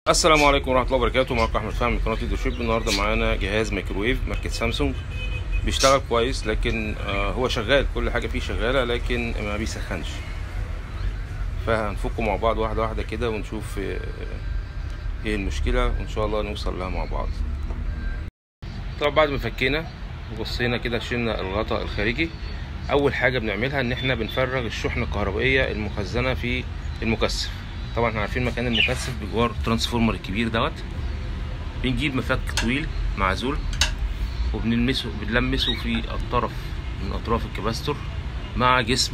السلام عليكم ورحمه الله وبركاته معكم احمد فهمي من قناه ليدرشيب النهارده معانا جهاز ميكروويف ماركه سامسونج بيشتغل كويس لكن آه، هو شغال كل حاجه فيه شغاله لكن ما بيسخنش فهنفكه مع بعض واحده واحده كده ونشوف آه، ايه المشكله وان شاء الله نوصل لها مع بعض طبعا بعد ما فكينا وبصينا كده شلنا الغطاء الخارجي اول حاجه بنعملها ان احنا بنفرغ الشحنه الكهربائيه المخزنه في المكثف طبعا احنا عارفين مكان المكثف بجوار الترانسفورمر الكبير دوت بنجيب مفك طويل معزول وبنلمسه بنلمسه في الطرف من اطراف الكباستور مع جسم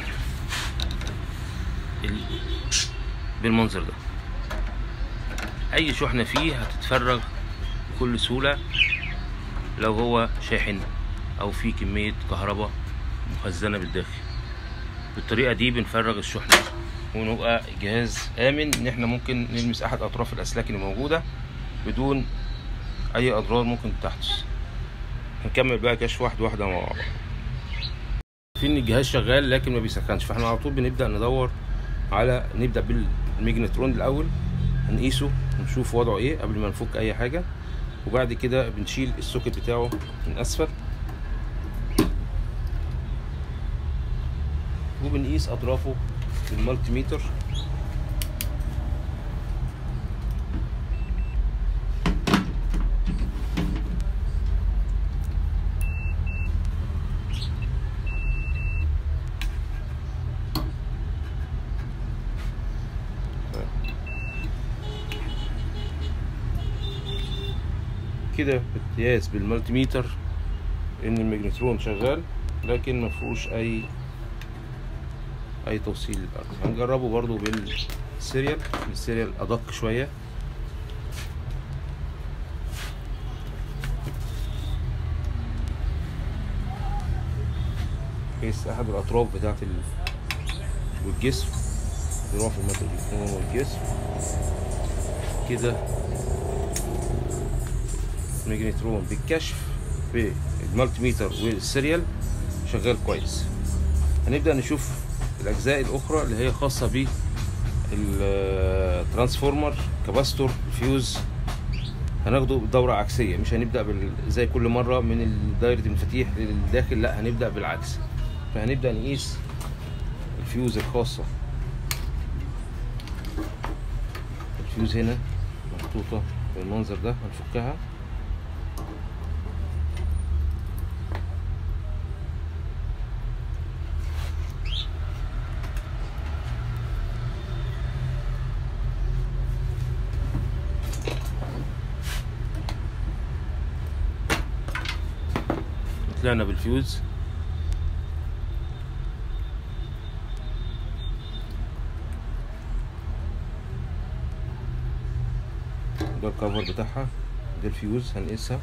ال... بالمنظر ده اي شحنه فيه هتتفرغ بكل سهوله لو هو شاحن او في كميه كهرباء مخزنه بالداخل بالطريقه دي بنفرغ الشحنه ونبقى جهاز امن ان احنا ممكن نلمس احد اطراف الاسلاك اللي موجوده بدون اي اضرار ممكن تحدث هنكمل بقى كشف واحده واحده مع بعض في ان الجهاز شغال لكن ما بيسخنش فاحنا على طول بنبدا ندور على نبدا بالميجنترون الاول هنقيسه ونشوف وضعه ايه قبل ما نفك اي حاجه وبعد كده بنشيل السوكت بتاعه من اسفل وبنقيس اطرافه بالمالتي ميتر كده بتقياس بالمالتي ميتر ان الماجنترون شغال لكن ما فيهوش اي اي توصيل للارض هنجربه برضو بالسيريال السيريال ادق شويه قيس احد الاطراف بتاعت ال... والجسم اطراف الماجنترون والجسم كده الماجنترون بالكشف بالمالتي ميتر والسيريال شغال كويس هنبدا نشوف الاجزاء الاخرى اللي هي خاصه ب الترانسفورمر كباستور فيوز هناخده بدورة عكسية مش هنبدأ بال... زي كل مرة من دايرة المفاتيح للداخل لا هنبدأ بالعكس فهنبدأ نقيس الفيوز الخاصة الفيوز هنا محطوطة بالمنظر ده هنفكها طلعنا بالفيوز ده الكفر بتاعها ده الفيوز هنقيسها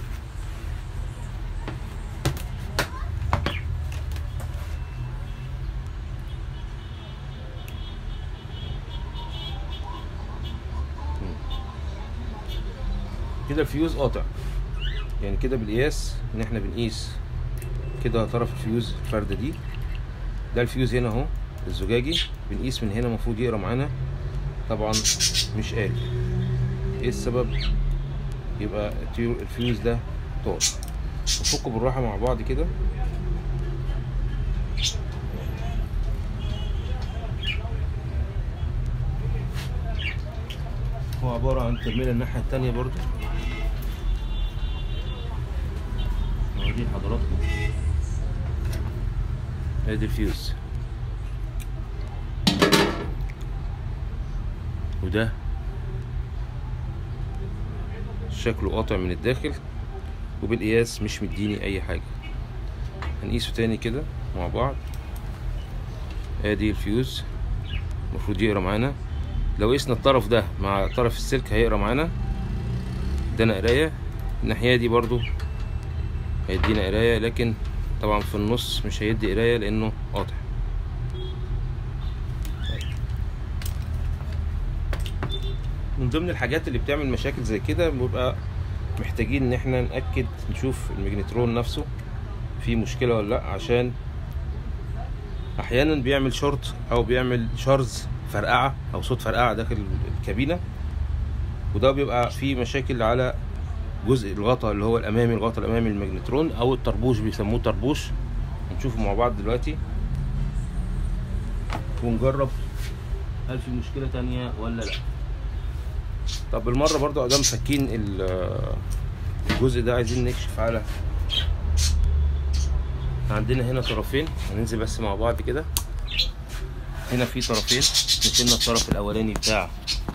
كده الفيوز قاطع يعني كده بالقياس ان احنا بنقيس كده طرف الفيوز الفردة دي ده الفيوز هنا اهو الزجاجي بنقيس من هنا المفروض يقرا معانا طبعا مش قاري ايه السبب يبقى الفيوز ده طار نفكه بالراحه مع بعض كده هو عبارة عن ترميلة الناحية التانية برضو دي حضراتكم ادي الفيوز وده شكله قاطع من الداخل وبالقياس مش مديني اي حاجة هنقيسه تاني كده مع بعض ادي الفيوز المفروض يقرا معانا لو قيسنا الطرف ده مع طرف السلك هيقرا معانا ادانا قراية الناحية دي برضو هيدينا قراية لكن طبعا في النص مش هيدي قراية لانه قاطع من ضمن الحاجات اللي بتعمل مشاكل زي كده بيبقى محتاجين ان احنا نأكد نشوف الماجنترون نفسه فيه مشكلة ولا لا عشان احيانا بيعمل شورت او بيعمل شارز فرقعة او صوت فرقعة داخل الكابينة وده بيبقى فيه مشاكل على جزء الغطاء اللي هو الامامي الغطاء الامامي للماجنترون او الطربوش بيسموه طربوش هنشوفه مع بعض دلوقتي ونجرب هل في مشكله تانية ولا لا طب بالمره برضو ادام مسكين ال- الجزء ده عايزين نكشف على عندنا هنا طرفين هننزل بس مع بعض كده هنا في طرفين نشيلنا الطرف الاولاني بتاع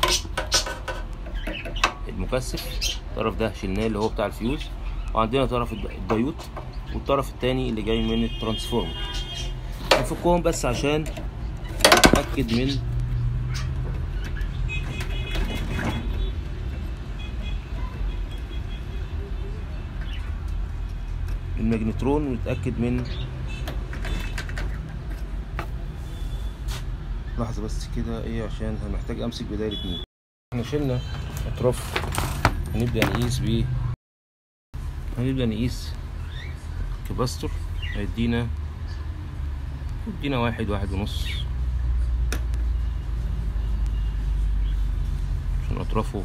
المكثف الطرف ده شلناه اللي هو بتاع الفيوز وعندنا طرف الد- الديود والطرف التاني اللي جاي من الترانسفورمر نفكهم بس عشان نتأكد من الماجنترون ونتأكد من لحظة بس كده ايه عشان محتاج امسك بداية اتنين احنا شلنا اطراف هنبدأ نقيس ب هنبدأ نقيس كباستور هيدينا يدينا واحد واحد ونص عشان اطرافه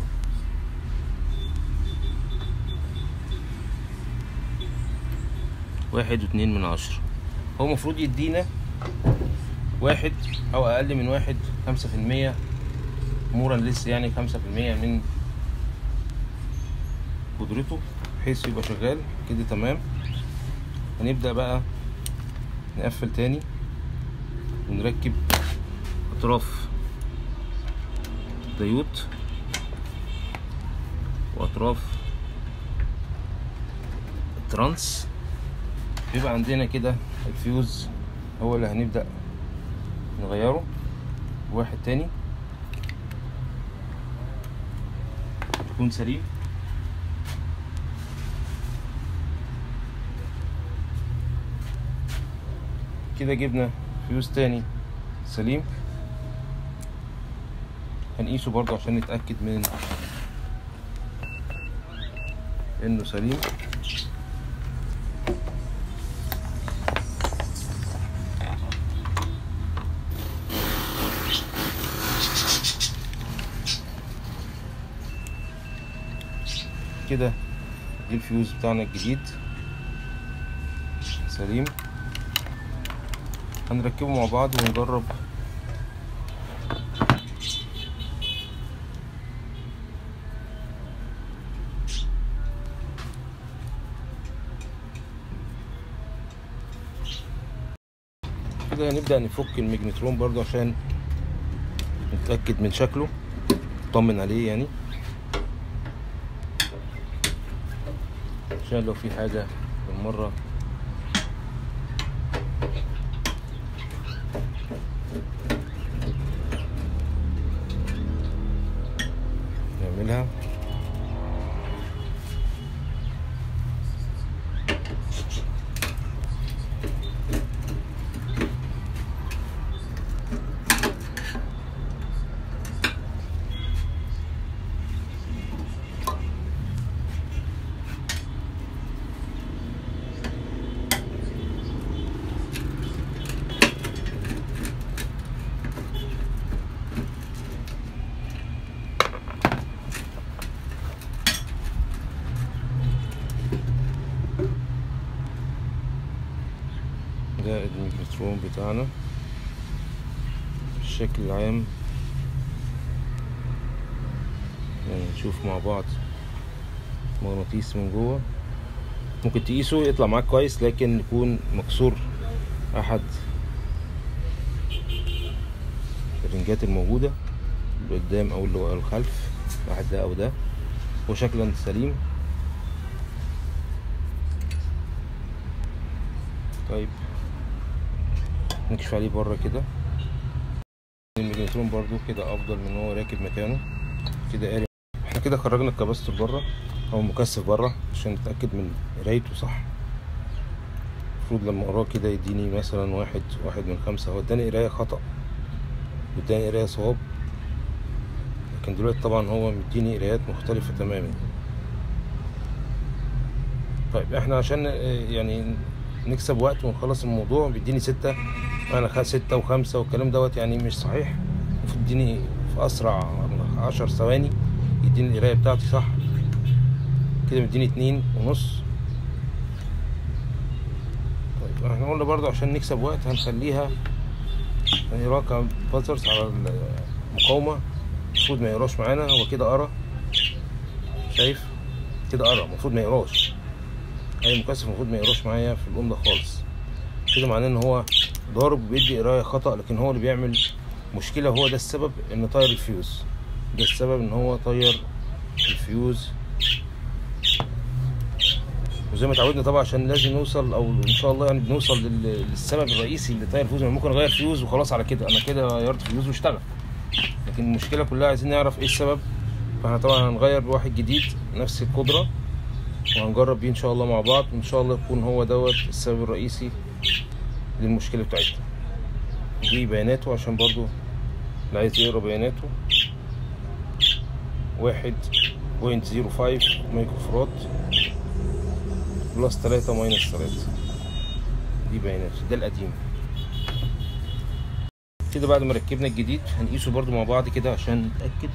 واحد واتنين من عشرة هو المفروض يدينا واحد او اقل من واحد خمسة في المية مورا لسه يعني خمسة في المية من قدرته بحيث يبقى شغال كده تمام هنبدأ بقى نقفل تاني ونركب اطراف ديود واطراف الترانس بيبقى عندنا كده الفيوز هو اللي هنبدأ نغيره واحد تاني يكون سليم كده جبنا فيوز تاني سليم هنقيسه برضه عشان نتأكد من انه سليم كده دي الفيوز بتاعنا الجديد سليم هنركبه مع بعض ونجرب كده هنبدأ نفك المجنترون برضو عشان نتأكد من شكله نطمن عليه يعني عشان لو في حاجة بالمرة نعملها ده الميكروفون بتاعنا الشكل العام يعني نشوف مع بعض مغناطيس من جوه ممكن تقيسه يطلع معاك كويس لكن يكون مكسور احد الرنجات الموجودة اللي قدام او اللي ورا الخلف واحد ده او ده وشكلا سليم طيب نكشف عليه بره كده الميجنترون برضو كده افضل من هو راكب مكانه كده قاري احنا كده خرجنا الكباستور بره او المكثف بره عشان نتاكد من قرايته صح المفروض لما اقراه كده يديني مثلا واحد واحد من خمسة هو اداني قرايه خطأ واداني قرايه صواب لكن دلوقتي طبعا هو مديني قرايات مختلفة تماما طيب احنا عشان آه، يعني نكسب وقت ونخلص الموضوع بيديني ستة انا خد ستة وخمسة والكلام دوت يعني مش صحيح المفروض يديني في اسرع عشر ثواني يديني القرايه بتاعتي صح كده مديني اتنين ونص طيب احنا قلنا برضو عشان نكسب وقت هنخليها يعني راكع بازرز على المقاومة المفروض ما يقراش معانا هو كده قرا شايف كده قرا المفروض ما يقراش اي مكثف المفروض ما يقراش معايا في الام ده خالص كده معناه ان هو ضارب وبيدي قرايه خطا لكن هو اللي بيعمل مشكله هو ده السبب ان طاير الفيوز ده السبب ان هو طير الفيوز وزي ما اتعودنا طبعا عشان لازم نوصل او ان شاء الله يعني بنوصل لل- للسبب الرئيسي اللي طاير الفيوز يعني ممكن اغير فيوز وخلاص على كده انا كده غيرت فيوز واشتغل لكن المشكله كلها عايزين نعرف ايه السبب فاحنا طبعا هنغير بواحد جديد نفس القدره وهنجرب بيه ان شاء الله مع بعض وان شاء الله يكون هو دوت السبب الرئيسي للمشكله بتاعتنا دي بياناته عشان برضو اللي عايز يقرا بياناته واحد بوينت زيرو فايف مايكرو فراد بلس تلاتة ماينس تلاتة دي بيانات ده القديم كده بعد ما ركبنا الجديد هنقيسه برضو مع بعض كده عشان نتأكد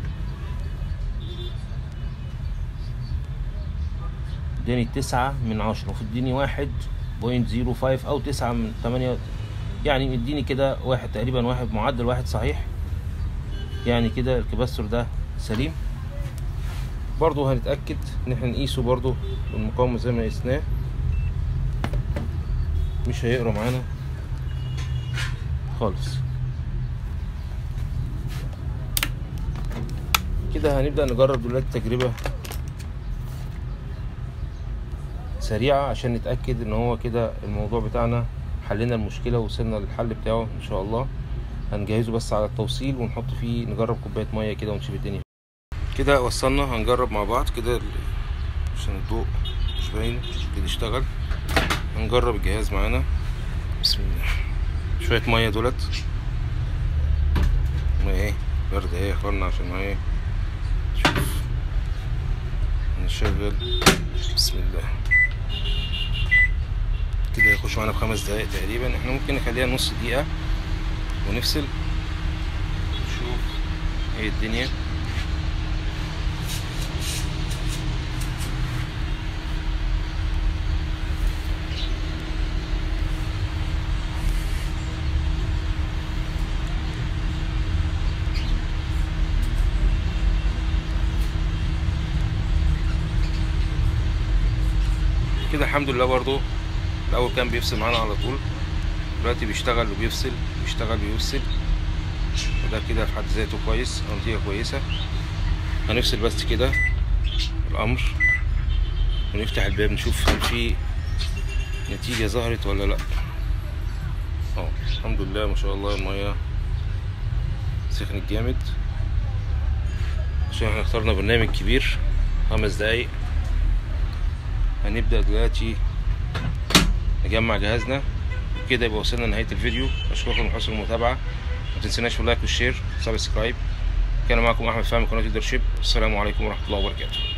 اداني تسعة من عشرة المفروض اديني واحد بوينت زيرو فايف أو تسعة من تمانية يعني اديني كده واحد تقريبا واحد معدل واحد صحيح يعني كده الكباستور ده سليم برضو هنتأكد ان احنا نقيسه برضو بالمقاومة زي ما قسناه مش هيقرا معانا خالص كده هنبدأ نجرب دلوقتي تجربة سريعة عشان نتأكد ان هو كده الموضوع بتاعنا حلينا المشكلة ووصلنا للحل بتاعه ان شاء الله هنجهزه بس على التوصيل ونحط فيه نجرب كوباية مية كده ونشوف الدنيا كده وصلنا هنجرب مع بعض كده ال- عشان الضوء مش باين كده اشتغل هنجرب الجهاز معانا بسم الله شوية مية دولت مية ايه برد ايه يا اخوانا عشان ما ايه شوف نشغل بسم الله كده يخش معانا بخمس دقايق تقريبا احنا ممكن نخليها نص دقيقة ونفصل نشوف ايه الدنيا كده الحمد لله برضو الاول كان بيفصل معانا على طول دلوقتي بيشتغل وبيفصل بيشتغل ويفصل وده كده في حد ذاته كويس او نتيجه كويسه هنفصل بس كده الامر ونفتح الباب نشوف هل في نتيجه ظهرت ولا لا اه الحمد لله ما شاء الله الميه سخنت جامد عشان احنا اخترنا برنامج كبير خمس دقايق هنبدأ دلوقتي نجمع جهازنا كده يبقى وصلنا لنهاية الفيديو أشكركم لحسن المتابعة ما تنسوناش في اللايك والشير سبسكرايب كان معكم أحمد فهمي قناة ليدرشيب السلام عليكم ورحمة الله وبركاته